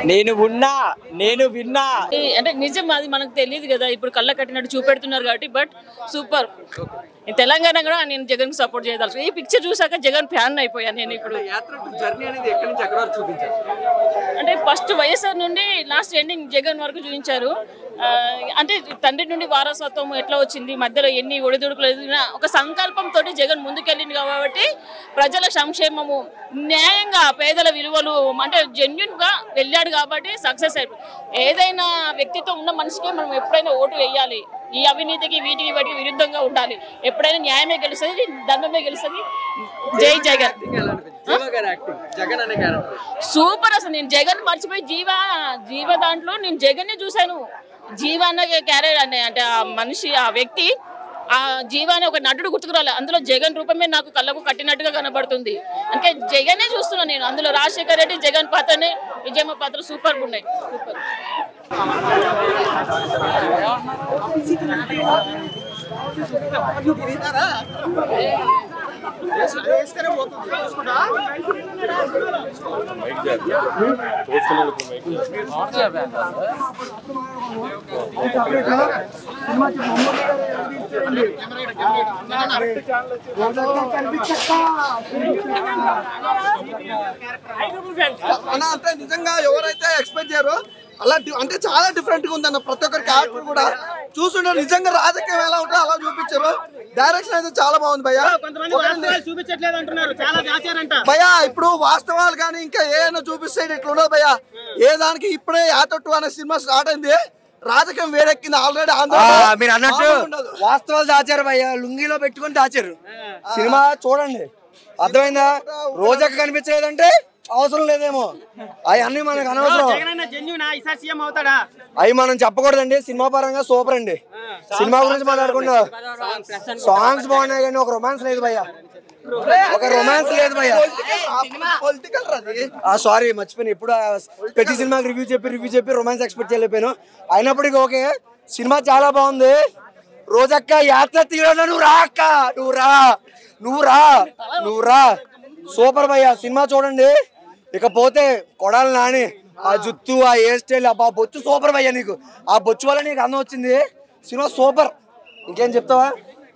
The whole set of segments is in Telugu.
నేను ఉన్నా నేను విన్నా ఈ- అంటే నిజం అది మనకు తెలియదు కదా ఇప్పుడు కళ్ళ కట్టినట్టు చూపెడుతున్నారు కాబట్టి బట్ సూపర్ తెలంగాణ కూడా నేను జగన్ సపోర్ట్ చేయదలుచు ఈ పిక్చర్ చూసాక జగన్ ఫ్యాన్ అయిపోయాను నేను ఇప్పుడు యాత్ర జర్నీ అనేది ఎక్కడి నుంచి ఎక్కడ వరకు చూపించారు అంటే ఫస్ట్ వైఎస్ఆర్ నుండి లాస్ట్ ఎండింగ్ జగన్ వరకు చూపించారు ఆ, అంటే తండ్రి నుండి వారసత్వం ఎట్లా వచ్చింది మధ్యలో ఎన్ని ఒడిదుడుకులు ఎదిగినా ఒక సంకల్పంతో జగన్ ముందుకెళ్ళింది కాబట్టి ప్రజల సంక్షేమము న్యాయంగా పేదల విలువలు అంటే జెన్యున్ గా వెళ్ళాడు కాబట్టి సక్సెస్ అయిపోయింది ఏదైనా వ్యక్తిత్వం ఉన్న మనిషికే మనం ఎప్పుడైనా ఓటు వేయాలి ఈ అవినీతికి వీటికి వాటికి విరుద్ధంగా ఉండాలి ఎప్పుడైనా న్యాయమే గెలుస్తుంది ధర్మమే గెలుస్తుంది జై జగన్ ఎలా అనిపించింది జీవా గారి యాక్టింగ్ జగన్ అనే క్యారెక్టర్ సూపర్ అసలు నేను జగన్ మర్చిపోయి జీవ జీవ దాంట్లో నేను జగన్ ని చూశాను జీవ అన్న క్యారెక్టర్ అనే అంటే ఆ మనిషి ఆ వ్యక్తి ఆ జీవ అనే ఒక నటుడు గుర్తుకురాలి అందులో జగన్ రూపమే నాకు కళ్ళకు కట్టినట్టుగా కనబడుతుంది అంటే జగనే చూస్తున్నాను నేను అందులో రాజశేఖర్ రెడ్డి జగన్ పాత్రనే విజయమ్మ పాత్ర సూపర్ ఉన్నాయి సూపర్ అన్న అంటే నిజంగా ఎవరైతే ఎక్స్పెక్ట్ చేయరో అలా డి- అంటే చాలా డిఫరెంట్ గా ఉందన్న ప్రతి ఒక్కరి క్యారెక్టర్ కూడా చూస్తుంటే నిజంగా రాజకీయం ఎలా ఉంటుందో అలా చూపించారు డైరెక్షన్ అయితే చాలా బాగుంది భయ్య చూపించట్లేదు అంటున్నారు చాలా దాచారంట భయ్య ఇప్పుడు వాస్తవాలు కానీ ఇంకా ఏమైనా చూపిస్తే ఇట్లా ఉండదు భయ్య ఏ దానికి ఇప్పుడే యాతట్టు అనే సినిమా స్టార్ట్ అయింది రాజకీయం వేడెక్కింది ఆల్రెడీ ఆంధ్ర ఆ, మీరు అన్నట్టు వాస్తవాలు దాచారు భయ్య లుంగిలో పెట్టుకొని దాచారు సినిమా చూడండి అర్థమైందా రోజక్క కనిపించలేదంటే అవసరం లేదేమో అవన్నీ మనకు అనవసరం జగన్ జెన్యునా ఈసారి సీఎం అవుతాడా అవి మనం చెప్పకూడదండి సినిమా పరంగా సూపర్ అండి సినిమా గురించి మాట్లాడకుండా సాంగ్స్ బాగున్నాయి కానీ ఒక రొమాన్స్ లేదు భయ్య ఒక రొమాన్స్ లేదు భయ్య పొలిటికల్ అది ఆ సారీ మర్చిపోయాను ఇప్పుడు ఆ ప్రతి సినిమాకి రివ్యూ చెప్పి రివ్యూ చెప్పి రొమాన్స్ ఎక్స్పెక్ట్ చేయలేకపోయాను అయినప్పటికీ ఓకే సినిమా చాలా బాగుంది రోజక్క యాత్ర తీయడం నువ్వు రా అక్క నువ్వు రా నువ్వు రా నువ్వు రా సూపర్ భయ్య సినిమా చూడండి ఇకపోతే కొడాలి నాని ఆ జుత్తు ఆ హెయిర్ స్టైల్ ఆ బొచ్చు సూపర్ భయ్య నీకు ఆ బొచ్చు వల్ల నీకు అందం వచ్చింది సినిమా సూపర్ ఇంకేం చెప్తావా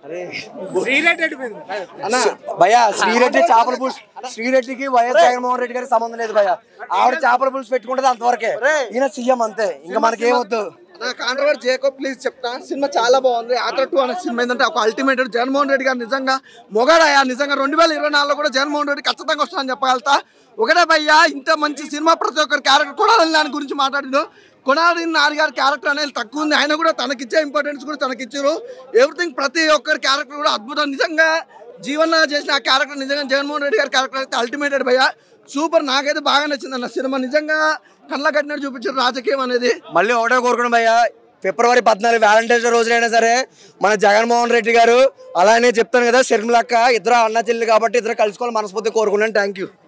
అన్న భయ శ్రీరెడ్డి చేపల పులుసు శ్రీరెడ్డికి వైఎస్ జగన్మోహన్ రెడ్డి గారికి సంబంధం లేదు భయ ఆవిడ చేపల పులుసు పెట్టుకుంటది అంతవరకే ఈయన సీఎం అంతే ఇంకా మనకేం వద్దు నా కాంట్రవర్ట్ జేకో ప్లీజ్ చెప్తా సినిమా చాలా బాగుంది ఆత్ర టూ అనే సినిమా ఏంటంటే ఒక అల్టిమేట్ జగన్మోహన్ రెడ్డి గారు నిజంగా మొగాడయ్యా నిజంగా రెండు వేల ఇరవై నాలుగులో కూడా జగన్మోహన్ రెడ్డి ఖచ్చితంగా వస్తుందని చెప్పగలుగుతా ఒకటే భయ్యా ఇంత మంచి సినిమా ప్రతి ఒక్కరి క్యారెక్టర్ కొడాలని దాని గురించి మాట్లాడిండు కొడాలి నాని గారి క్యారెక్టర్ అనేది తక్కువ ఉంది ఆయన కూడా తనకిచ్చే ఇంపార్టెన్స్ కూడా తనకిచ్చారు ఎవ్రీథింగ్ ప్రతి ఒక్కరి క్యారెక్టర్ కూడా అద్భుతం నిజంగా జీవన చేసిన ఆ క్యారెక్టర్ నిజంగా జగన్మోహన్ రెడ్డి గారి క్యారెక్టర్ అయితే అల్టిమేటెడ్ భయ్యా సూపర్ నాకైతే బాగా నచ్చింది అన్న సినిమా నిజంగా కళ్ళ కట్టినట్టు చూపించారు రాజకీయం అనేది మళ్ళీ ఒకటే కోరుకున్నాం భయ్య ఫిబ్రవరి పద్నాలుగు వ్యాలంటైన్స్ డే రోజునైనా సరే మన జగన్మోహన్ రెడ్డి గారు అలానే చెప్తాను కదా షర్మిలక్క ఇద్దరు అన్న చెల్లి కాబట్టి ఇద్దరు కలుసుకోవాలి మనస్ఫూర్తి కోరుకున్నాను థ్యాంక్ యూ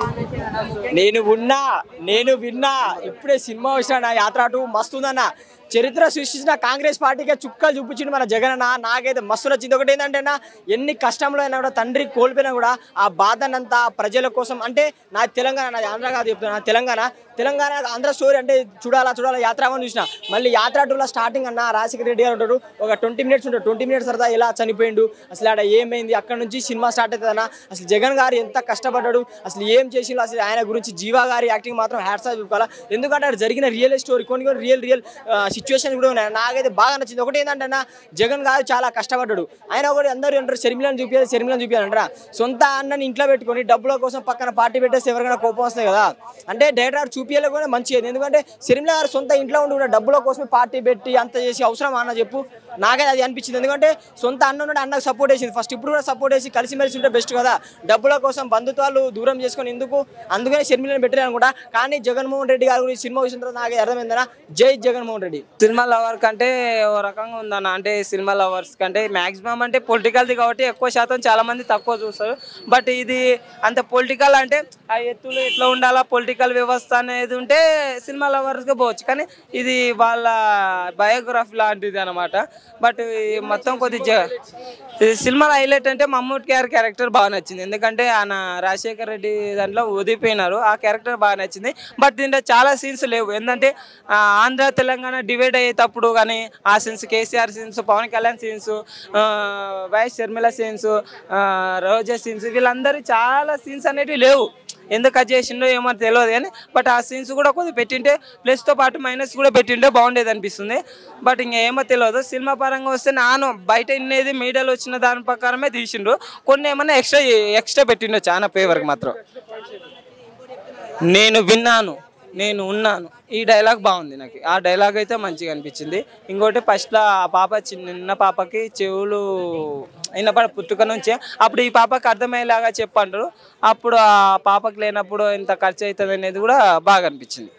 నేను ఉన్నా నేను విన్నా ఇప్పుడే సినిమా వచ్చిన యాత్ర అటు మస్తు ఉందన్న చరిత్ర సృష్టించిన కాంగ్రెస్ పార్టీకే చుక్కలు చూపించింది మన జగన్ అన్న నాకైతే మస్తు నచ్చింది ఒకటి ఏంటంటే అన్న ఎన్ని కష్టంలో అయినా కూడా తండ్రి కోల్పోయినా కూడా ఆ బాధనంతా ప్రజల కోసం అంటే నా తెలంగాణ నాది ఆంధ్ర కాదు చెప్తున్నా నా తెలంగాణ తెలంగాణ ఆంధ్ర స్టోరీ అంటే చూడాలా చూడాలా యాత్ర అని చూసిన మళ్ళీ యాత్ర టూలో స్టార్టింగ్ అన్న రాజశేఖర రెడ్డి గారు ఉంటాడు ఒక ట్వంటీ మినిట్స్ ఉంటాడు ట్వంటీ మినిట్స్ తర్వాత ఎలా చనిపోయిండు అసలు ఆడ ఏమైంది అక్కడ నుంచి సినిమా స్టార్ట్ అవుతుంది అన్న అసలు జగన్ గారు ఎంత కష్టపడ్డాడు అసలు ఏం చేసిండు అసలు ఆయన గురించి జీవా గారి యాక్టింగ్ మాత్రం హ్యాట్స్ ఆఫ్ చెప్పుకోవాలా ఎందుకంటే అక్కడ జరిగిన రియల్ స్టోరీ కొన్ని కొన్ని రియల్ రియల్ సిచ్యువేషన్ కూడా ఉన్నాయి నాకైతే బాగా నచ్చింది ఒకటి ఏంటంటే అన్న జగన్ గారు చాలా కష్టపడ్డాడు ఆయన ఒకటి అందరూ అంటారు షర్మిలను చూపించాలి షర్మిలను చూపించాలంటారా సొంత అన్నని ఇంట్లో పెట్టుకొని డబ్బుల కోసం పక్కన పార్టీ పెట్టేస్తే ఎవరికైనా కోపం వస్తాయి కదా అంటే డైరెక్టర్ చూపించాలి కూడా మంచిది ఎందుకంటే షర్మిల గారు సొంత ఇంట్లో ఉండి కూడా డబ్బుల కోసమే పార్టీ పెట్టి అంత చేసి అవసరం అన్న చెప్పు నాకైతే అది అనిపించింది ఎందుకంటే సొంత అన్న ఉన్నాడు అన్నకు సపోర్ట్ చేసింది ఫస్ట్ ఇప్పుడు కూడా సపోర్ట్ చేసి కలిసిమెలిసి ఉంటే బెస్ట్ కదా డబ్బుల కోసం బంధుత్వాలు దూరం చేసుకొని ఎందుకు అందుకనే షర్మిలను పెట్టారు అనుకుంటా కానీ జగన్మోహన్ రెడ్డి గారి గురించి సినిమా వచ్చిన తర్వాత నాకు అర్థమైందనా జై జగన్మోహన్ రెడ్డి సినిమా లవర్ కంటే ఓ రకంగా ఉందన్న అంటే సినిమా లవర్స్ కంటే మాక్సిమం అంటే పొలిటికల్ది కాబట్టి ఎక్కువ శాతం చాలా మంది తక్కువ చూస్తారు బట్ ఇది అంత పొలిటికల్ అంటే ఆ ఎత్తులు ఎట్లా ఉండాలా పొలిటికల్ వ్యవస్థ అనేది ఉంటే సినిమా లవర్స్గా పోవచ్చు కానీ ఇది వాళ్ళ బయోగ్రఫీ లాంటిది అనమాట బట్ ఈ మొత్తం కొద్దిగా ఈ సినిమాలో హైలైట్ అంటే మమ్మూట్ గారి క్యారెక్టర్ బాగా నచ్చింది ఎందుకంటే ఆయన రాజశేఖర్ రెడ్డి దాంట్లో ఉదిపోయినారు ఆ క్యారెక్టర్ బాగా నచ్చింది బట్ దీంట్లో చాలా సీన్స్ లేవు ఎందుకంటే ఆ, ఆంధ్ర తెలంగాణ డివైడ్ అయ్యేటప్పుడు కానీ ఆ scenes KCR scenes Pawan Kalyan scenes YS Sharmila scenes Roja scenes వీళ్ళందరూ చాలా సీన్స్ అనేటివి లేవు ఎందుకు అది చేసిండో ఏమో తెలియదు కానీ బట్ ఆ సీన్స్ కూడా కొద్దిగా పెట్టింటే ప్లస్తో పాటు మైనస్ కూడా పెట్టింటే బాగుండేది అనిపిస్తుంది బట్ ఇంకా ఏమో తెలియదు సినిమా పరంగా వస్తే నాను బయట ఇన్నేది మీడియాలో వచ్చిన దాని ప్రకారమే తీసిండు కొన్ని ఏమన్నా ఎక్స్ట్రా ఎక్స్ట్రా పెట్టిండు చాలా ఫేవర్కి మాత్రం నేను విన్నాను నేను ఉన్నాను ఈ డైలాగ్ బాగుంది నాకు ఆ డైలాగ్ అయితే మంచిగా అనిపించింది ఇంకోటి ఫస్ట్లో ఆ పాప చిన్న పాపకి చెవులు అయినప్పుడు పుట్టుక నుంచే అప్పుడు ఈ పాపకి అర్థమయ్యేలాగా చెప్పంటారు అప్పుడు ఆ పాపకి లేనప్పుడు ఎంత ఖర్చు అవుతుంది అనేది కూడా బాగా అనిపించింది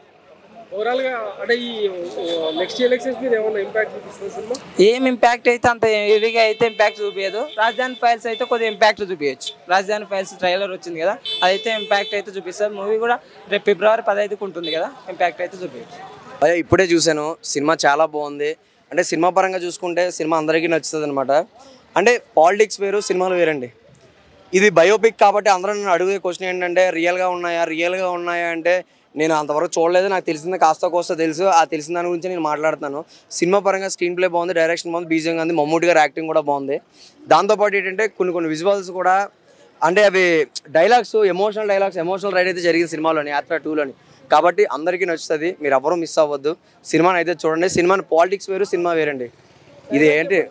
ఓవరాల్ గా అంటే ఈ నెక్స్ట్ ఎలక్షన్స్ మీద ఏమైనా ఇంపాక్ట్ చూపిస్తుంది సినిమా ఏం ఇంపాక్ట్ అయితే అంత హెవీగా అయితే ఇంపాక్ట్ చూపించదు రాజధాని ఫైల్స్ అయితే కొద్దిగా ఇంపాక్ట్ చూపించచ్చు రాజధాని ఫైల్స్ ట్రైలర్ వచ్చింది కదా అదైతే ఇంపాక్ట్ అయితే చూపిస్తుంది మూవీ కూడా రేపు ఫిబ్రవరి పదహైదుకు ఉంటుంది కదా ఇంపాక్ట్ అయితే చూపించచ్చు అదే ఇప్పుడే చూశాను సినిమా చాలా బాగుంది అంటే సినిమా పరంగా చూసుకుంటే సినిమా అందరికీ నచ్చుతుంది అనమాట అంటే పాలిటిక్స్ వేరు సినిమాలు వేరండి ఇది బయోపిక్ కాబట్టి అందరూ నన్ను అడిగే క్వశ్చన్ ఏంటంటే రియల్గా ఉన్నాయా రియల్గా ఉన్నాయా అంటే నేను అంతవరకు చూడలేదు నాకు తెలిసింది కాస్త కోస్త తెలుసు ఆ తెలిసిన దాని గురించి నేను మాట్లాడుతున్నాను సినిమా పరంగా స్క్రీన్ ప్లే బాగుంది డైరెక్షన్ బాగుంది బీజియం ఉంది మమ్మూటి గారి యాక్టింగ్ కూడా బాగుంది దాంతోపాటు ఏంటంటే కొన్ని కొన్ని విజువల్స్ కూడా అంటే అవి dialogues emotional dialogues emotional ride అయితే జరిగింది సినిమాలోని యాత్ర టూలోని కాబట్టి అందరికీ నచ్చుతుంది మీరు ఎవరూ మిస్ అవ్వద్దు సినిమాని అయితే చూడండి సినిమాని పాలిటిక్స్ వేరు సినిమా వేరండి ఇది ఏంటి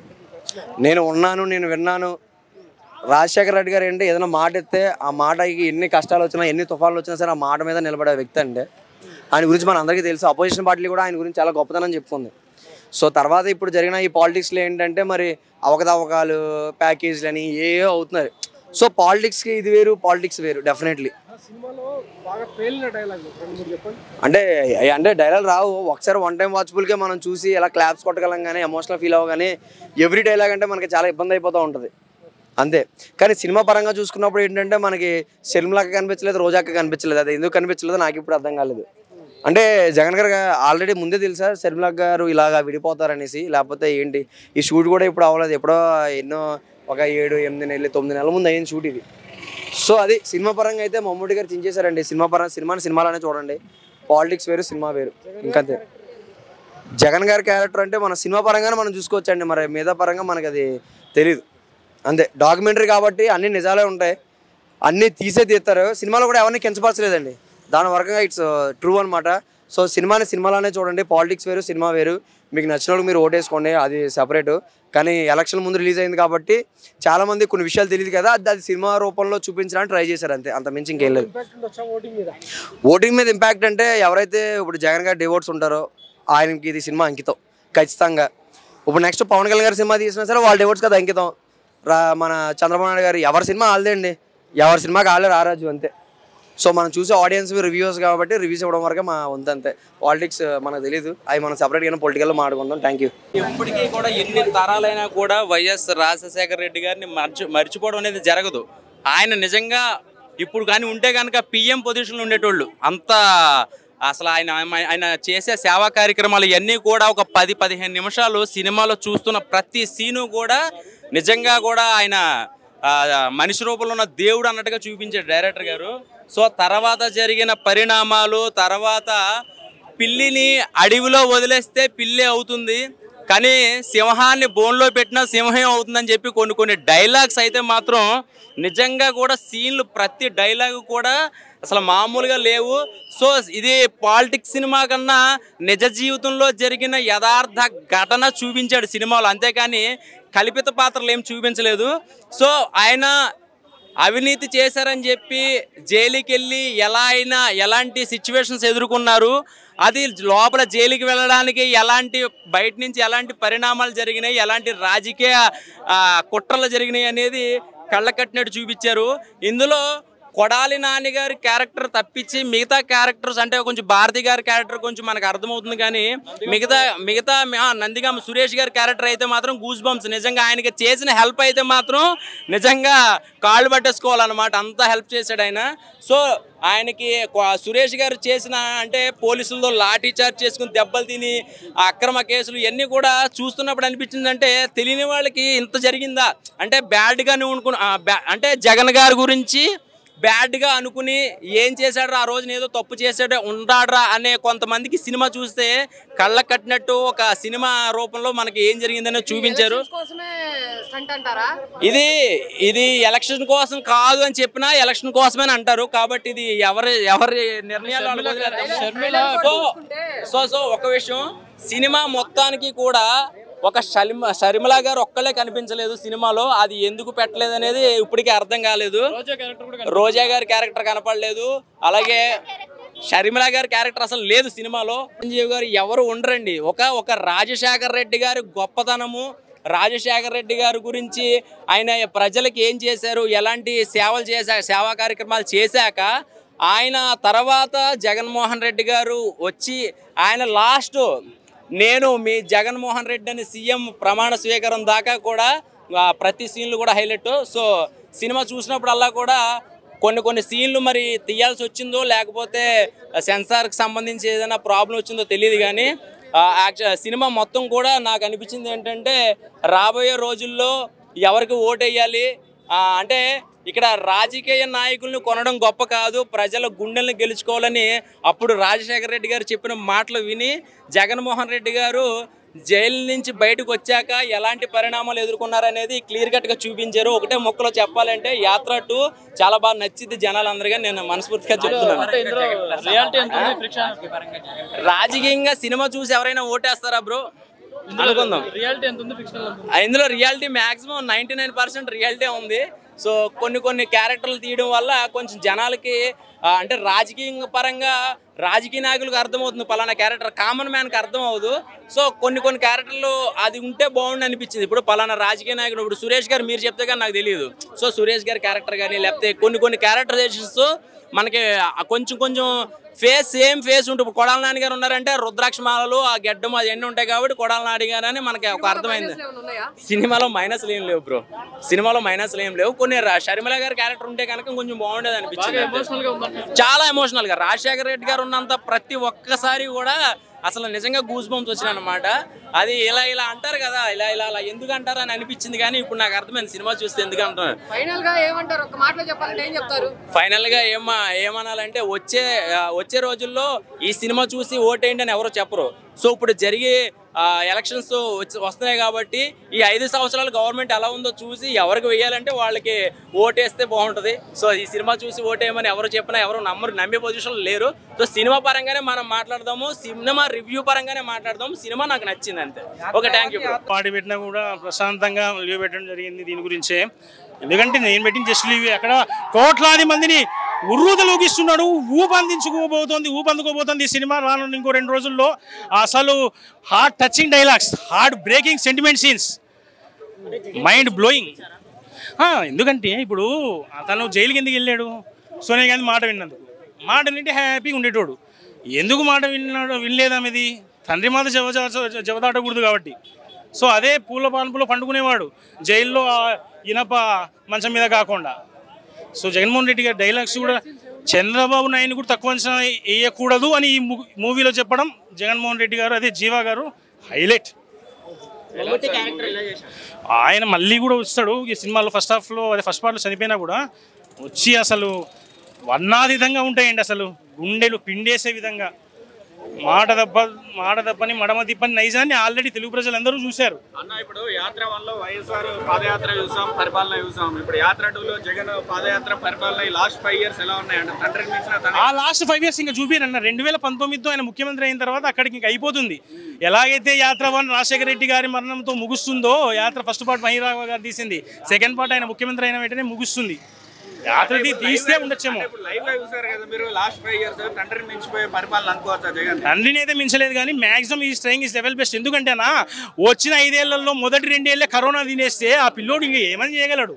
నేను ఉన్నాను నేను విన్నాను రాజశేఖర రెడ్డి గారు ఏంటి ఏదైనా మాట ఎత్తే ఆ మాటకి ఎన్ని కష్టాలు వచ్చినా ఎన్ని తుఫాన్లు వచ్చినా సరే ఆ మాట మీద నిలబడే వ్యక్తి అండి ఆయన గురించి మన అందరికీ తెలుసు అపోజిషన్ పార్టీలు కూడా ఆయన గురించి చాలా గొప్పతనం చెప్పుకుంది సో తర్వాత ఇప్పుడు జరిగిన ఈ పాలిటిక్స్లో ఏంటంటే మరి అవకతవకాలు ప్యాకేజీలు అని ఏవో అవుతున్నారు సో పాలిటిక్స్కి ఇది వేరు పాలిటిక్స్ వేరు డెఫినెట్లీ సినిమాలో బాగా పేలిన డైలాగ్ రెండు మూడు చెప్పండి అంటే అంటే డైలాగ్ రావు ఒకసారి వన్ టైం వాచబుల్గా మనం చూసి ఎలా క్లాప్స్ కొట్టగలం కానీ ఎమోషనల్ ఫీల్ అవ్వగానే ఎవ్రీ డైలాగ్ అంటే మనకి చాలా ఇబ్బంది అయిపోతూ ఉంటుంది అంతే కానీ సినిమా పరంగా చూసుకున్నప్పుడు ఏంటంటే మనకి శర్మిలక్క కనిపించలేదు రోజాక్క కనిపించలేదు అది ఎందుకు కనిపించలేదో నాకు ఇప్పుడు అర్థం కాలేదు అంటే జగన్ గారు ఆల్రెడీ ముందే తెలుసా శర్మిలక్క గారు ఇలాగా విడిపోతారనేసి లేకపోతే ఏంటి ఈ షూట్ కూడా ఇప్పుడు అవ్వలేదు ఎప్పుడో ఎన్నో ఒక ఏడు ఎనిమిది నెలలు తొమ్మిది నెలల ముందు అయింది షూట్ ఇది సో అది సినిమా పరంగా అయితే మమ్మూటి గారు చించేశారండి సినిమా పరంగా సినిమాని సినిమాలోనే చూడండి పాలిటిక్స్ వేరు సినిమా వేరు ఇంకంతే జగన్ గారి క్యారెక్టర్ అంటే మన సినిమా పరంగానే మనం చూసుకోవచ్చండి మరి మీద పరంగా మనకి అది తెలియదు అంతే డాక్యుమెంటరీ కాబట్టి అన్ని నిజాలే ఉంటాయి అన్నీ తీసే తీస్తారు సినిమాలో కూడా ఎవరిని కించపరచలేదండి దాని వరకుగా ఇట్స్ ట్రూ అనమాట సో సినిమాని సినిమాలోనే చూడండి పాలిటిక్స్ వేరు సినిమా వేరు మీకు నచ్చిన వాళ్ళకి మీరు ఓటేసుకోండి అది సపరేట్ కానీ ఎలక్షన్ ముందు రిలీజ్ అయింది కాబట్టి చాలా మంది కొన్ని విషయాలు తెలియదు కదా అది అది సినిమా రూపంలో చూపించడానికి ట్రై చేశారు అంతే అంత మించి ఇంకేం లేదు ఇంపాక్ట్ ఉండొచ్చా ఓటింగ్ మీద ఓటింగ్ మీద ఇంపాక్ట్ అంటే ఎవరైతే ఇప్పుడు జగన్ గారు డివోట్స్ ఉంటారో ఆయనకి ఇది సినిమా అంకితం ఖచ్చితంగా ఇప్పుడు నెక్స్ట్ పవన్ కళ్యాణ్ గారి సినిమా తీసినా సరే వాళ్ళ డివోట్స్ కదా అంకితం రా మన చంద్రబాబు నాయుడు గారు ఎవరి సినిమా వాళ్ళదే అండి ఎవరి సినిమాకి వాళ్ళే రారాజు అంతే సో మనం చూసే ఆడియన్స్ రివ్యూస్ కాబట్టి రివ్యూస్ ఇవ్వడం వరకే మా వంతు అంతే పాలిటిక్స్ మనకు తెలియదు అవి మనం సపరేట్గా పొలిటికల్లో మాట్లాడుకుందాం థ్యాంక్ యూ ఎప్పటికీ కూడా ఎన్ని తరాలైనా కూడా వైఎస్ రాజశేఖర రెడ్డి గారిని మర్చి మర్చిపోవడం అనేది జరగదు ఆయన నిజంగా ఇప్పుడు కానీ ఉంటే కనుక పిఎం పొజిషన్లో ఉండేటోళ్ళు అంత అసలు ఆయన ఆయన చేసే సేవా కార్యక్రమాలు ఇవన్నీ కూడా ఒక పది పదిహేను నిమిషాలు సినిమాలో చూస్తున్న ప్రతి సీను కూడా నిజంగా కూడా ఆయన ఆ, మనిషి రూపంలో ఉన్న దేవుడు అన్నట్టుగా చూపించాడు డైరెక్టర్ గారు సో తర్వాత జరిగిన పరిణామాలు తర్వాత పిల్లిని అడవిలో వదిలేస్తే పిల్లి అవుతుంది కానీ సింహాన్ని బోన్లో పెట్టినా సింహం అవుతుందని చెప్పి కొన్ని కొన్ని డైలాగ్స్ అయితే మాత్రం నిజంగా కూడా సీన్లు ప్రతి డైలాగ్ కూడా అసలు మామూలుగా లేవు సో ఇది పాలిటిక్స్ సినిమా కన్నా నిజ జీవితంలో జరిగిన యథార్థ ఘటన చూపించాడు సినిమాలో అంతేకాని కల్పిత పాత్రలు ఏం చూపించలేదు సో ఆయన అవినీతి చేశారని చెప్పి జైలుకి వెళ్ళి ఎలా అయినా ఎలాంటి సిచ్యువేషన్స్ ఎదుర్కొన్నారు అది లోపల జైలుకి వెళ్ళడానికి ఎలాంటి బయట నుంచి ఎలాంటి పరిణామాలు జరిగినాయి ఎలాంటి రాజకీయ ఆ, కుట్రలు జరిగినాయి అనేది కళ్ళ కట్టినట్టు చూపించారు ఇందులో కొడాలి నాని గారి క్యారెక్టర్ తప్పించి మిగతా క్యారెక్టర్స్ అంటే కొంచెం భారతి గారి క్యారెక్టర్ కొంచెం మనకు అర్థమవుతుంది కానీ మిగతా మిగతా ఆ, నందిగామ సురేష్ గారి క్యారెక్టర్ అయితే మాత్రం గూస్ బంప్స్ నిజంగా ఆయనకి చేసిన హెల్ప్ అయితే మాత్రం నిజంగా కాళ్ళు పట్టేసుకోవాలన్నమాట అంతా హెల్ప్ చేశాడు ఆయన సో ఆయనకి కొ- సురేష్ గారు చేసిన అంటే పోలీసులతో లాఠీ చార్జ్ చేసుకుని దెబ్బలు తిని ఆ అక్రమ కేసులు ఇవన్నీ కూడా చూస్తున్నప్పుడు అనిపించింది అంటే తెలియని వాళ్ళకి ఇంత జరిగిందా అంటే బ్యాడ్గా అనుకుని ఆ, బ్యా- అంటే జగన్ గారి గురించి బ్యాడ్గా అనుకుని ఏం చేశాడ్రా ఆ రోజున ఏదో తప్పు చేశాడు ఉంటాడ్రా అనే కొంతమందికి సినిమా చూస్తే కళ్ళ కట్టినట్టు ఒక సినిమా రూపంలో మనకి ఏం జరిగిందనే చూపించారు కోసమే స్టంట్ అంటారా ఇది ఇది ఎలక్షన్ కోసం కాదు అని చెప్పినా ఎలక్షన్ కోసమే అంటారు కాబట్టి ఇది ఎవరి ఎవరి నిర్ణయాలు వాళ్ళకి వదిలేద్దాం. సో సో సో ఒక విషయం సినిమా మొత్తానికి కూడా ఒక షర్మ షర్మిల గారు ఒక్కలే కనిపించలేదు సినిమాలో అది ఎందుకు పెట్టలేదు అనేది ఇప్పటికీ అర్థం కాలేదు రోజా గారి క్యారెక్టర్ కనపడలేదు అలాగే షర్మిల గారి క్యారెక్టర్ అసలు లేదు సినిమాలో చిరంజీవి గారు ఎవరు ఉండరండి ఒక ఒక రాజశేఖర్ రెడ్డి గారి గొప్పతనము రాజశేఖర్ రెడ్డి గారి గురించి ఆయన ప్రజలకు ఏం చేశారు ఎలాంటి సేవలు చేశా సేవా కార్యక్రమాలు చేశాక ఆయన తర్వాత జగన్మోహన్ రెడ్డి గారు వచ్చి ఆయన లాస్ట్ నేను మీ జగన్మోహన్ రెడ్డి అని సీఎం ప్రమాణ స్వీకారం దాకా కూడా ఆ, ప్రతి సీన్లు కూడా హైలైట్ సో సినిమా చూసినప్పుడల్లా కూడా కొన్ని కొన్ని సీన్లు మరి తీయాల్సి వచ్చిందో లేకపోతే సెన్సార్కి సంబంధించి ఏదైనా ప్రాబ్లం వచ్చిందో తెలియదు కానీ యాక్చువల్ సినిమా మొత్తం కూడా నాకు అనిపించింది ఏంటంటే రాబోయే రోజుల్లో ఎవరికి ఓటేయాలి ఆ, అంటే ఇక్కడ రాజకీయ నాయకుల్ని కొనడం గొప్ప కాదు ప్రజల గుండెల్ని గెలుచుకోవాలని అప్పుడు రాజశేఖర రెడ్డి గారు చెప్పిన మాటలు విని జగన్మోహన్ రెడ్డి గారు జైలు నుంచి బయటకు వచ్చాక ఎలాంటి పరిణామాలు ఎదుర్కొన్నారనేది క్లియర్ కట్ గా చూపించారు ఒకటే మొక్కలో చెప్పాలంటే యాత్ర టూ చాలా బాగా నచ్చింది జనాలందరిగా నేను మనస్ఫూర్తిగా చెప్తున్నాను రాజకీయంగా సినిమా చూసి ఎవరైనా ఓటేస్తారా బ్రో అనుకుందాం రియాలిటీ ఎంత ఉంది ఫిక్షనల్ ఆ, ఇందులో reality maximum ninety nine percent reality ఉంది సో కొన్ని కొన్ని క్యారెక్టర్లు తీయడం వల్ల కొంచెం జనాలకి ఆ, అంటే రాజకీయ పరంగా రాజకీయ నాయకులకు అర్థమవుతుంది పలానా క్యారెక్టర్ కామన్ మ్యాన్కి అర్థం అవ్వదు సో కొన్ని కొన్ని క్యారెక్టర్లు అది ఉంటే బాగుండి అనిపించింది ఇప్పుడు పలానా రాజకీయ నాయకుడు ఇప్పుడు సురేష్ గారు మీరు చెప్తే కానీ నాకు తెలియదు సో సురేష్ గారి క్యారెక్టర్ కానీ లేకపోతే కొన్ని కొన్ని క్యారెక్టరైజేషన్స్ మనకి ఆ కొంచెం కొంచెం ఫేస్ సేమ్ ఫేస్ ఉంటుంది ఇప్పుడు కొడాల నాని గారు ఉన్నారంటే రుద్రాక్ష మాలలు ఆ గెడ్డం అవన్నీ ఉంటాయి కాబట్టి కొడాల నాని గారు అని మనకి ఒక అర్థమైంది ఉన్నాయా సినిమాలో మైనస్లు ఏం లేవు బ్రో సినిమాలో మైనస్లు ఏం లేవు కొన్ని రా- షర్మిల గారి క్యారెక్టర్ ఉంటే కనుక కొంచెం బాగుండేది అనిపించింది ఎమోషనల్ గా ఉందంట చాలా ఎమోషనల్ గా రాజశేఖర రెడ్డి గారు ఉన్నంత ప్రతి ఒక్కసారి కూడా అసలు నిజంగా గూస్ బంప్స్ వచ్చినాయి అనమాట అది ఇలా ఇలా అంటారు కదా ఇలా ఇలా అలా ఎందుకు అంటారు అని అనిపించింది కానీ ఇప్పుడు నాకు అర్థమైంది సినిమా చూస్తే ఎందుకు అంటారు ఫైనల్ గా ఏమంటారు ఒక మాటలో చెప్పాలంటే ఏం చెప్తారు ఫైనల్ గా ఏమ ఏమనాలంటే వచ్చే ఆ, వచ్చే రోజుల్లో ఈ సినిమా చూసి ఓటేయండి అని ఎవరు చెప్పరు సో ఇప్పుడు జరిగే ఎలక్షన్స్ వస్తున్నాయి కాబట్టి ఈ ఐదు సంవత్సరాలు గవర్నమెంట్ ఎలా ఉందో చూసి ఎవరికి వేయాలంటే వాళ్ళకి ఓటేస్తే బాగుంటుంది సో ఈ సినిమా చూసి ఓటేయమని ఎవరు చెప్పినా ఎవరు నమ్మరు నమ్మే పొజిషన్ లేరు సో సినిమా పరంగానే మనం మాట్లాడదాము సినిమా రివ్యూ పరంగానే మాట్లాడదాము సినిమా నాకు నచ్చింది అంతే ఓకే థ్యాంక్ యూ పాడి పెట్టినా కూడా ప్రశాంతంగా లీవ్ పెట్టడం జరిగింది దీని గురించే ఎందుకంటే నేను పెట్టిన జస్ట్ లీవ్ అక్కడ కోట్లాది మందిని ఉర్రూతలోకిస్తున్నాడు ఊపందించుకోబోతోంది ఊపందుకోబోతోంది ఈ సినిమా రానున్న ఇంకో రెండు రోజుల్లో అసలు heart touching dialogues heart breaking sentiment scenes mind blowing ఎందుకంటే ఇప్పుడు అతను జైలుకి ఎందుకు వెళ్ళాడు సోనియా గాంధీ మాట విన్నందుకు మాట వింటే హ్యాపీగా ఉండేటోడు ఎందుకు మాట విన్నాడు వినలేదామెది తండ్రి మాట జవ జవ- జవదాటకూడదు కాబట్టి సో అదే పూల పాన్పులో పండుకునేవాడు జైల్లో ఆ ఇనప మంచం మీద కాకుండా సో జగన్మోహన్ రెడ్డి గారి డైలాగ్స్ కూడా చంద్రబాబు నాయుడు కూడా తక్కువ అంచనా వేయకూడదు అని ఈ మూ- మూవీలో చెప్పడం జగన్మోహన్ రెడ్డి గారు అదే జీవా గారు హైలైట్ ఆయన మళ్ళీ కూడా వస్తాడు ఈ సినిమాలో ఫస్ట్ హాఫ్లో అదే ఫస్ట్ పార్ట్లో చనిపోయినా కూడా వచ్చి అసలు వర్ణాతీతంగా ఉంటాయండి అసలు గుండెలు పిండేసే విధంగా మాట దెబ్బ మాట దెబ్బని మడమ తిప్పని నైజాన్ని ఆల్రెడీ తెలుగు ప్రజలందరూ చూశారు అన్న ఇప్పుడు యాత్ర వన్ లో వైఎస్ఆర్ పాదయాత్ర చూసాం పరిపాలన చూసాం ఇప్పుడు యాత్ర టూ లో జగన్ పాదయాత్ర పరిపాలన ఈ లాస్ట్ ఫైవ్ ఇయర్స్ ఎలా ఉన్నాయంట తండ్రికి మించిన తన ఆ లాస్ట్ ఫైవ్ ఇయర్స్ ఇంకా చూపిరన్న రెండు వేల పంతొమ్మిదితో ఆయన ముఖ్యమంత్రి అయిన తర్వాత అక్కడికి ఇంకా అయిపోతుంది ఎలాగైతే యాత్ర వన్ రాజశేఖర రెడ్డి గారి మరణంతో ముగుస్తుందో యాత్ర ఫస్ట్ పార్ట్ మహిరావు గారు తీసింది సెకండ్ పార్ట్ ఆయన ముఖ్యమంత్రి అయిన వెంటనే ముగుస్తుంది యాత్రది తీస్తే ఉండొచ్చేమో ఇప్పుడు లైవ్ గా చూసారు కదా మీరు లాస్ట్ ఫైవ్ ఇయర్స్ తండ్రిని మించిపోయే పరిపాలన అనుకోవచ్చా జగన్ తండ్రిని అయితే మించలేదు కానీ మాక్సిమం ఈ స్ట్రైంగ్ ఇస్ లెవెల్ బెస్ట్ ఎందుకంటేనా వచ్చిన ఐదేళ్లలో మొదటి రెండేళ్లే కరోనా తినేస్తే ఆ పిల్లోడు ఇంకా ఏమని చేయగలడు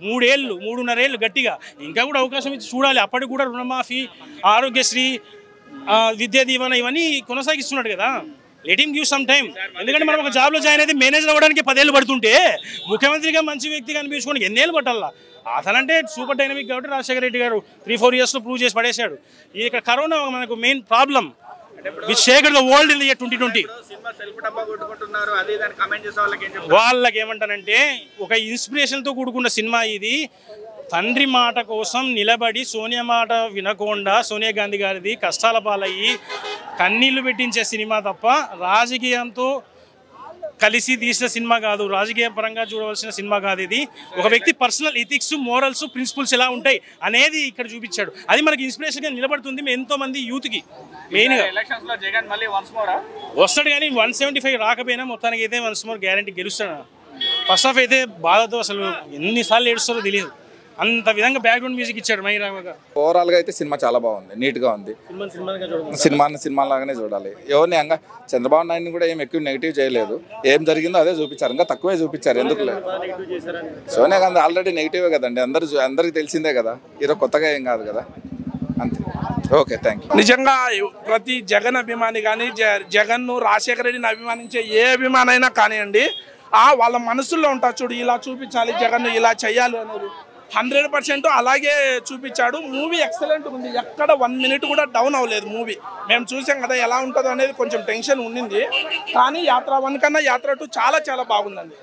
మూడేళ్ళు మూడున్నరేళ్ళు గట్టిగా ఇంకా కూడా అవకాశం ఇచ్చి చూడాలి అప్పటికి కూడా రుణమాఫీ ఆరోగ్యశ్రీ ఆ, విద్యా దీవెన ఇవన్నీ కొనసాగిస్తున్నాడు కదా let him give some time ఎందుకంటే మనం ఒక జాబ్లో జాయిన్ అయితే మేనేజర్ అవ్వడానికి పదేళ్ళు పడుతుంటే ముఖ్యమంత్రిగా మంచి వ్యక్తిగా అనిపించుకోవడానికి ఎన్నేళ్ళు పట్టాలా అతనంటే సూపర్ డైనమిక్ కాబట్టి రాజశేఖర రెడ్డి గారు త్రీ ఫోర్ ఇయర్స్లో ప్రూవ్ చేసి పడేశాడు ఈ ఇక్కడ కరోనా మనకు main problem with shaker the world in the year twenty twenty cinema self డబ్బా కొట్టుకుంటున్నారు అది దాన్ని కమెంట్ చేసే వాళ్ళకి ఏం చెప్తారు వాళ్ళకి ఏమంటానంటే ఒక ఇన్స్పిరేషన్తో కూడుకున్న సినిమా ఇది తండ్రి మాట కోసం నిలబడి సోనియా మాట వినకుండా సోనియా గాంధీ గారిది కష్టాల పాలయ్యి కన్నీళ్లు పెట్టించే సినిమా తప్ప రాజకీయంతో కలిసి తీసిన సినిమా కాదు రాజకీయ పరంగా చూడవలసిన సినిమా కాదు ఇది ఒక వ్యక్తి పర్సనల్ ఇథిక్స్ మోరల్స్ ప్రిన్సిపల్స్ ఎలా ఉంటాయి అనేది ఇక్కడ చూపించాడు అది మనకి ఇన్స్పిరేషన్గా నిలబడుతుంది ఎంతో మంది యూత్కి మెయిన్గా ఎలక్షన్స్ లో జగన్ మళ్ళీ వన్స్ మోరా వస్తాడు కానీ వన్ సెవెంటీ ఫైవ్ రాకపోయినా మొత్తానికి అయితే వన్స్ మోర్ గ్యారంటీ గెలుస్తాడు ఫస్ట్ హాఫ్ అయితే బాధతో అసలు ఎన్నిసార్లు ఏడుస్తారో తెలియదు అంత విధంగా బ్యాక్గ్రౌండ్ మ్యూజిక్ ఇచ్చాడు మై రావుగా ఓవరాల్ గా అయితే సినిమా చాలా బాగుంది నీట్ గా ఉంది సినిమా సినిమాగా చూడమని సినిమాని సినిమా లాగానే చూడాలి ఎవరిని ఇంకా చంద్రబాబు నాయుడిని కూడా ఏం ఎక్కువ నెగిటివ్ చేయలేదు ఏం జరిగిందో అదే చూపించారు ఇంకా తక్కువే చూపించారు ఎందుకు లేదు సోనియా గాంధీ ఆల్రెడీ నెగిటివే కదండి అందరు చూ- అందరికి తెలిసిందే కదా ఈరోజు కొత్తగా ఏం కాదు కదా అంతే ఓకే థ్యాంక్ యూ నిజంగా ప్రతి జగన్ అభిమాని కానీ జగన్ రాజశేఖర రెడ్డిని అభిమానించే ఏ అభిమాని అయినా కానివ్వండి ఆ వాళ్ళ మనసుల్లో ఉంటారు చూడు ఇలా చూపించాలి జగన్ ఇలా చేయాలి అనేది హండ్రెడ్ పర్సెంట్ అలాగే చూపించాడు మూవీ ఎక్సలెంట్ ఉంది ఎక్కడ వన్ మినిట్ కూడా డౌన్ అవ్వలేదు మూవీ మేము చూసాం కదా ఎలా ఉంటుందో అనేది కొంచెం టెన్షన్ ఉండింది కానీ యాత్ర వన్ కన్నా యాత్ర టూ చాలా చాలా బాగుందండి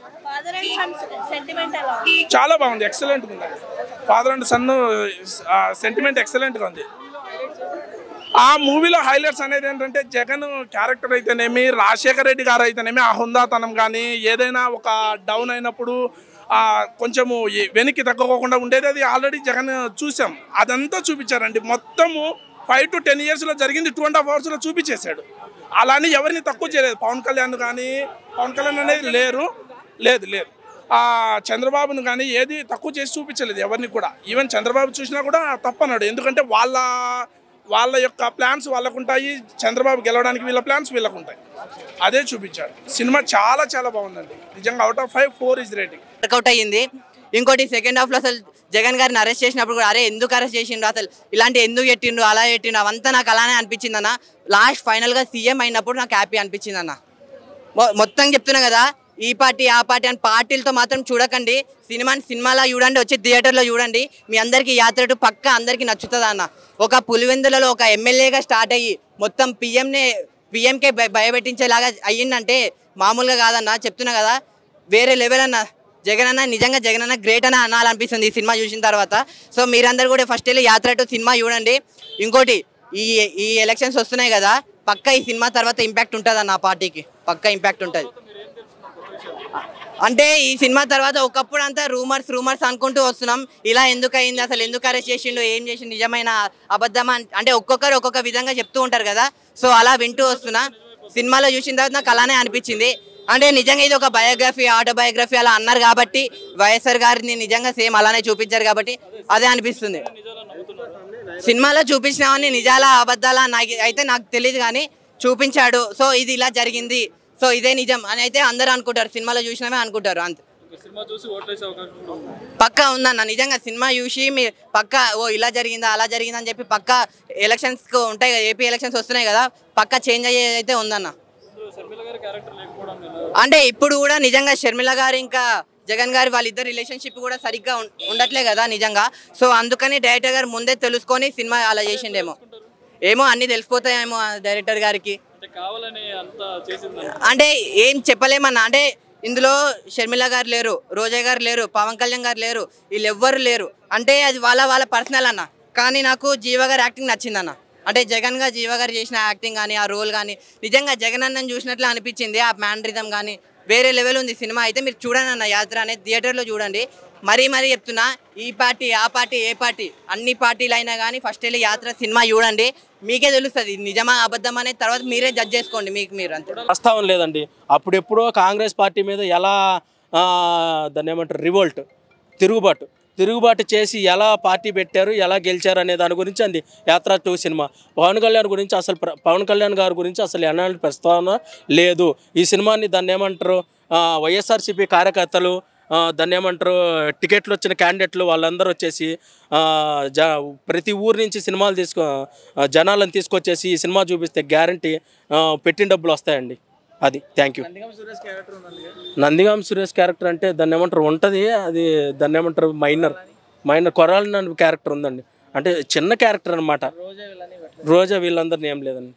చాలా బాగుంది ఎక్సలెంట్ ఉంది ఫాదర్ అండ్ సన్ సెంటిమెంట్ ఎక్సలెంట్గా ఉంది ఆ మూవీలో హైలైట్స్ అనేది ఏంటంటే జగన్ క్యారెక్టర్ అయితేనేమి రాజశేఖర రెడ్డి గారు అయితేనేమి ఆ హుందాతనం కానీ ఏదైనా ఒక డౌన్ అయినప్పుడు ఆ కొంచెము ఈ వెనక్కి తగ్గకోకుండా ఉండేది అది ఆల్రెడీ జగన్ చూసాం అదంతా చూపించారండి మొత్తము ఫైవ్ టు టెన్ ఇయర్స్లో జరిగింది టూ అండ్ హాఫ్ అవర్స్లో చూపించేశాడు అలానే ఎవరిని తక్కువ చేయలేదు పవన్ కళ్యాణ్ కానీ పవన్ కళ్యాణ్ అనేది లేరు లేదు లేదు ఆ చంద్రబాబును కానీ ఏది తక్కువ చేసి చూపించలేదు ఎవరిని కూడా ఈవెన్ చంద్రబాబు చూసినా కూడా తప్పన్నాడు ఎందుకంటే వాళ్ళ వాళ్ళ యొక్క ప్లాన్స్ వాళ్ళకు ఉంటాయి చంద్రబాబు గెలవడానికి వీళ్ళ ప్లాన్స్ వీళ్ళకు ఉంటాయి అదే చూపించాడు సినిమా చాలా చాలా బాగుందండి నిజంగా out of five four is rating work out అయ్యింది ఇంకోటి సెకండ్ హాఫ్లో అసలు జగన్ గారిని అరెస్ట్ చేసినప్పుడు కూడా అరే ఎందుకు అరెస్ట్ చేసిండు అసలు ఇలాంటి ఎందుకు పెట్టిండు అలా పెట్టిండు అవంతా నాకు అలానే అనిపించింది అన్న లాస్ట్ ఫైనల్గా సీఎం అయినప్పుడు నాకు హ్యాపీ అనిపించింది అన్న మొ- మొత్తం చెప్తున్నా కదా ఈ పార్టీ ఆ పార్టీ అని పార్టీలతో మాత్రం చూడకండి సినిమాని సినిమాలా చూడండి వచ్చి థియేటర్లో చూడండి మీ అందరికీ యాత్రటు పక్క అందరికీ నచ్చుతుంది అన్న ఒక పులివెందులలో ఒక ఎమ్మెల్యేగా స్టార్ట్ అయ్యి మొత్తం పిఎంనే పిఎంకే భయపెట్టించేలాగా అయ్యిందంటే మామూలుగా కాదన్న చెప్తున్నా కదా వేరే లెవెల్ అన్న జగన్ అన్న నిజంగా జగన్ అన్న గ్రేట్ అని అనాలనిపిస్తుంది ఈ సినిమా చూసిన తర్వాత సో మీరందరూ కూడా ఫస్ట్ వెళ్ళి యాత్ర టు సినిమా చూడండి ఇంకోటి ఈ ఈ ఎలక్షన్స్ వస్తున్నాయి కదా పక్క ఈ సినిమా తర్వాత ఇంపాక్ట్ ఉంటుంది అన్న ఆ పార్టీకి పక్క ఇంపాక్ట్ ఉంటుంది అంటే ఈ సినిమా తర్వాత ఒకప్పుడు అంతా రూమర్స్ రూమర్స్ అనుకుంటూ వస్తున్నాం ఇలా ఎందుకు అయింది అసలు ఎందుకు అరెస్ట్ చేసిండు ఏం చేసిండు నిజమైన అబద్ధమా అన్- అంటే ఒక్కొక్కరు ఒక్కొక్క విధంగా చెప్తూ ఉంటారు కదా సో అలా వింటూ వస్తున్నా సినిమాలో చూసిన తర్వాత నాకు అలానే అనిపించింది అంటే నిజంగా ఇది ఒక బయోగ్రఫీ ఆటోబయోగ్రఫీ అలా అన్నారు కాబట్టి వైఎస్ఆర్ గారిని నిజంగా సేమ్ అలానే చూపించారు కాబట్టి అదే అనిపిస్తుంది సినిమాలో చూపించినవన్నీ నిజాలా అబద్ధాలా నాకు అయితే నాకు తెలియదు కానీ చూపించాడు సో ఇది ఇలా జరిగింది సో ఇదే నిజం అని అయితే అందరూ అనుకుంటారు సినిమాలో చూసినవే అనుకుంటారు అంతే సినిమా చూసి ఓట్లేసే అవకాశం కూడా ఉంది. పక్కా ఉందన్న నిజంగా సినిమా చూసి మీరు పక్కా ఓ ఇలా జరిగిందా అలా జరిగిందా అని చెప్పి పక్కా ఎలక్షన్స్ ఉంటాయి కదా ఏపీ ఎలక్షన్స్ వస్తున్నాయి కదా పక్కా చేంజ్ అయ్యేది అయితే ఉందన్న షర్మిల గారి క్యారెక్టర్ లేకపోవడం ఎలా? అంటే ఇప్పుడు కూడా నిజంగా షర్మిల గారు ఇంకా జగన్ గారి వాళ్ళిద్దరు రిలేషన్షిప్ కూడా సరిగ్గా ఉం- ఉండట్లే కదా నిజంగా సో అందుకని డైరెక్టర్ గారు ముందే తెలుసుకొని సినిమా అలా చేసిండేమో ఏమో అన్ని తెలిసిపోతాయేమో ఆ డైరెక్టర్ గారికి అంటే కావాలని అంత చేసింది అంటే ఏం చెప్పలేమన్నా అంటే ఇందులో షర్మిల గారు లేరు రోజా గారు లేరు పవన్ కళ్యాణ్ గారు లేరు వీళ్ళు ఎవ్వరు లేరు అంటే అది వాళ్ళ వాళ్ళ పర్సనల్ అన్న కానీ నాకు జీవ గారి యాక్టింగ్ నచ్చిందన్న అంటే జగన్ గా జీవ గారు చేసిన యాక్టింగ్ కానీ ఆ రోల్ కానీ నిజంగా జగన్ అన్నని చూసినట్లు అనిపించింది ఆ మ్యానరిజం కానీ వేరే లెవెల్ ఉంది సినిమా అయితే మీరు చూడండి అన్న యాత్ర అనేది థియేటర్లో చూడండి మరీ మరీ చెప్తున్నా ఈ పార్టీ ఆ పార్టీ ఏ పార్టీ అన్ని పార్టీలు అయినా కానీ ఫస్ట్ వెళ్ళి యాత్ర సినిమా చూడండి మీకే తెలుస్తుంది నిజమా అబద్ధం అనేది తర్వాత మీరే జడ్జ్ చేసుకోండి మీకు మీరు అంతే ప్రస్తావన లేదండి అప్పుడెప్పుడో కాంగ్రెస్ పార్టీ మీద ఎలా ఆ, దాన్ని ఏమంటారు రివోల్ట్ తిరుగుబాటు తిరుగుబాటు చేసి ఎలా పార్టీ పెట్టారు ఎలా గెలిచారు అనే దాని గురించి అంది యాత్ర టూ సినిమా పవన్ కళ్యాణ్ గురించి అసలు ప్ర- పవన్ కళ్యాణ్ గారి గురించి అసలు ఎలాంటి ప్రస్తావన లేదు ఈ సినిమాని దాన్ని ఏమంటారు ఆ, వైఎస్ఆర్సీపీ కార్యకర్తలు ఆ, దాన్ని ఏమంటారు టికెట్లు వచ్చిన క్యాండిడేట్లు వాళ్ళందరూ వచ్చేసి ఆ, జ ప్రతి ఊరు నుంచి సినిమాలు తీసుకో ఆ, జనాలను తీసుకొచ్చేసి ఈ సినిమా చూపిస్తే గ్యారంటీ పెట్టిన డబ్బులు వస్తాయండి అది thank you Nandigam Suresh character అంటే దాన్ని ఏమంటారు ఉంటుంది అది దాన్ని ఏమంటారు మైనర్ మైనర్ కొరాల క్యారెక్టర్ ఉందండి అంటే చిన్న క్యారెక్టర్ అనమాట రోజా వీళ్ళందరినీ ఏం లేదండి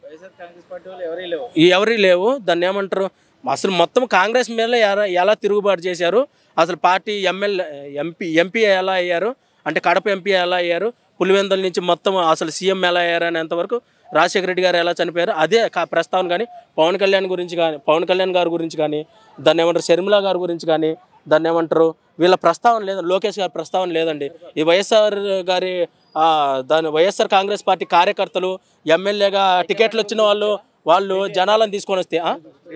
ఈ ఎవరి లేవు దాన్ని ఏమంటారు అసలు మొత్తం కాంగ్రెస్ మీద ఎలా ఎలా తిరుగుబాటు చేశారు అసలు పార్టీ ఎమ్మెల్యే ఎంపీ ఎంపీ ఎలా అయ్యారు అంటే కడప ఎంపీ ఎలా అయ్యారు పులివెందుల నుంచి మొత్తం అసలు సీఎం ఎలా అయ్యారు అనేంతవరకు రాజశేఖర రెడ్డి గారు ఎలా చనిపోయారు అదే కా- ప్రస్తావన కానీ పవన్ కళ్యాణ్ గురించి కానీ పవన్ కళ్యాణ్ గారి గురించి కానీ దాన్ని ఏమంటారు షర్మిల గారి గురించి కానీ దాన్ని ఏమంటారు వీళ్ళ ప్రస్తావన లేదు లోకేష్ గారి ప్రస్తావన లేదండి ఈ వైఎస్ఆర్ గారి ఆ, దాని వైఎస్ఆర్ కాంగ్రెస్ పార్టీ కార్యకర్తలు ఎమ్మెల్యేగా టికెట్లు వచ్చిన వాళ్ళు వాళ్ళు జనాలను తీసుకొని వస్తే ఆ?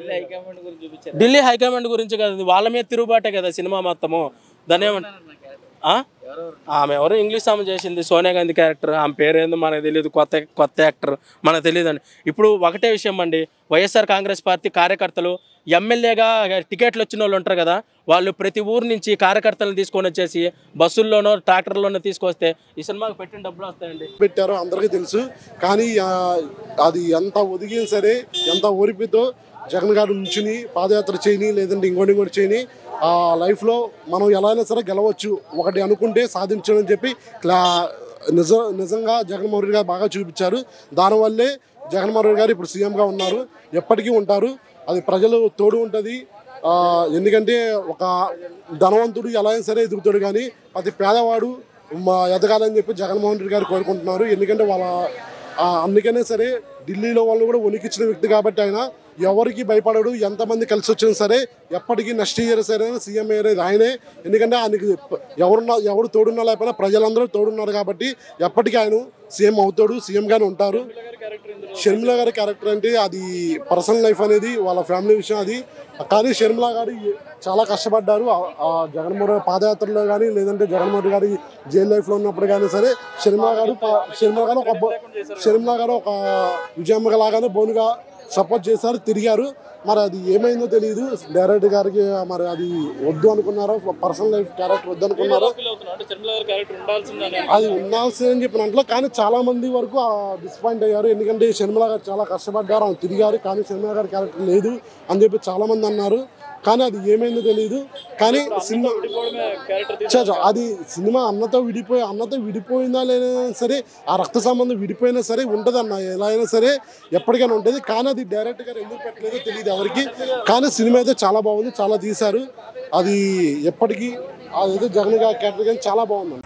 ఢిల్లీ హైకమాండ్ గురించి కదా వాళ్ళ మీద తిరుగుబాటే కదా సినిమా మొత్తము దాని ఏమంటారు ఆ? ఆమె ఎవరు ఇంగ్లీష్ ఆమె చేసింది సోనియా గాంధీ క్యారెక్టర్ ఆమె పేరేందో మనకు తెలియదు కొత్త కొత్త యాక్టర్ మనకు తెలియదు అండి ఇప్పుడు ఒకటే విషయం అండి వైఎస్ఆర్ కాంగ్రెస్ పార్టీ కార్యకర్తలు ఎమ్మెల్యేగా టికెట్లు వచ్చిన వాళ్ళు ఉంటారు కదా వాళ్ళు ప్రతి ఊరు నుంచి కార్యకర్తలను తీసుకొని వచ్చేసి బస్సుల్లోనో ట్రాక్టర్లోనో తీసుకొస్తే ఈ సినిమాకి పెట్టిన డబ్బులు వస్తాయండి పెట్టారో అందరికీ తెలుసు కానీ ఆ, అది ఎంత ఒదిగినా సరే ఎంత ఓరిపితో జగన్ గారు నుంచుని పాదయాత్ర చేయని లేదంటే ఇంకోటి ఇంకోటి చేయని ఆ లైఫ్లో మనం ఎలా అయినా సరే గెలవచ్చు ఒకటి అనుకుంటే సాధించడం చెప్పి క్లా నిజ నిజంగా జగన్మోహన్ రెడ్డి గారు బాగా చూపించారు దానివల్లే జగన్మోహన్ రెడ్డి గారు ఇప్పుడు సీఎంగా ఉన్నారు ఎప్పటికీ ఉంటారు అది ప్రజలు తోడు ఉంటుంది ఆ, ఎందుకంటే ఒక ధనవంతుడు ఎలా అయినా సరే ఎదుగుతాడు కానీ ప్రతి పేదవాడు మా ఎదగాలని చెప్పి జగన్మోహన్ రెడ్డి గారు కోరుకుంటున్నారు ఎందుకంటే వాళ్ళ ఆ, అందుకనే సరే ఢిల్లీలో వాళ్ళు కూడా ఉనికిచ్చిన వ్యక్తి కాబట్టి ఆయన ఎవరికి భయపడడు ఎంతమంది కలిసి వచ్చినా సరే ఎప్పటికీ నెక్స్ట్ ఇయర్ సరే సీఎం అయ్యేది ఆయనే ఎందుకంటే ఆయనకి ఎవరున్నా ఎవరు తోడున్నా లేకపోయినా ప్రజలందరూ తోడున్నారు కాబట్టి ఎప్పటికీ ఆయన సీఎం అవుతాడు సీఎంగానే ఉంటారు షర్మిల గారి క్యారెక్టర్ అంటే అది పర్సనల్ లైఫ్ అనేది వాళ్ళ ఫ్యామిలీ విషయం అది కానీ షర్మిల గారు చాలా కష్టపడ్డారు ఆ- ఆ జగన్మోహన్ రెడ్డి పాదయాత్రలో కానీ లేదంటే జగన్మోహన్ రెడ్డి గారి జైలు లైఫ్లో ఉన్నప్పుడు కానీ సరే షర్మిల గారు పా- షర్మిల గారు ఒక బో- షర్మిల గారు ఒక విజయమ్మ లాగానే బోనుగా సపోర్ట్ చేశారు తిరిగారు మరి అది ఏమైందో తెలియదు డైరెక్టర్ గారికి మరి అది వద్దు అనుకున్నారో పర్సనల్ లైఫ్ క్యారెక్టర్ వద్దు అనుకున్నారో అది ఉండాల్సిందని చెప్పిన దాంట్లో కానీ చాలా మంది వరకు డిసప్పాయింట్ అయ్యారు ఎందుకంటే షర్మిల గారు చాలా కష్టపడ్డారు ఆమె తిరిగారు కానీ షర్మిల గారి క్యారెక్టర్ లేదు అని చెప్పి చాలా మంది అన్నారు కానీ అది ఏమైందో తెలియదు కానీ సినిమా చ- చ- అది సినిమా అన్నతో విడిపోయి అన్నతో విడిపోయిందా లేదా సరే ఆ రక్త సంబంధం విడిపోయినా సరే ఉంటుంది అన్న ఎలా అయినా సరే ఎప్పటికైనా ఉంటుంది కానీ అది డైరెక్ట్ గా ఎందుకు పెట్టలేదో తెలియదు ఎవరికి కానీ సినిమా అయితే చాలా బాగుంది చాలా తీశారు అది ఎప్పటికీ అదైతే జగన్ గారి క్యారెక్టర్ కానీ చాలా బాగుంది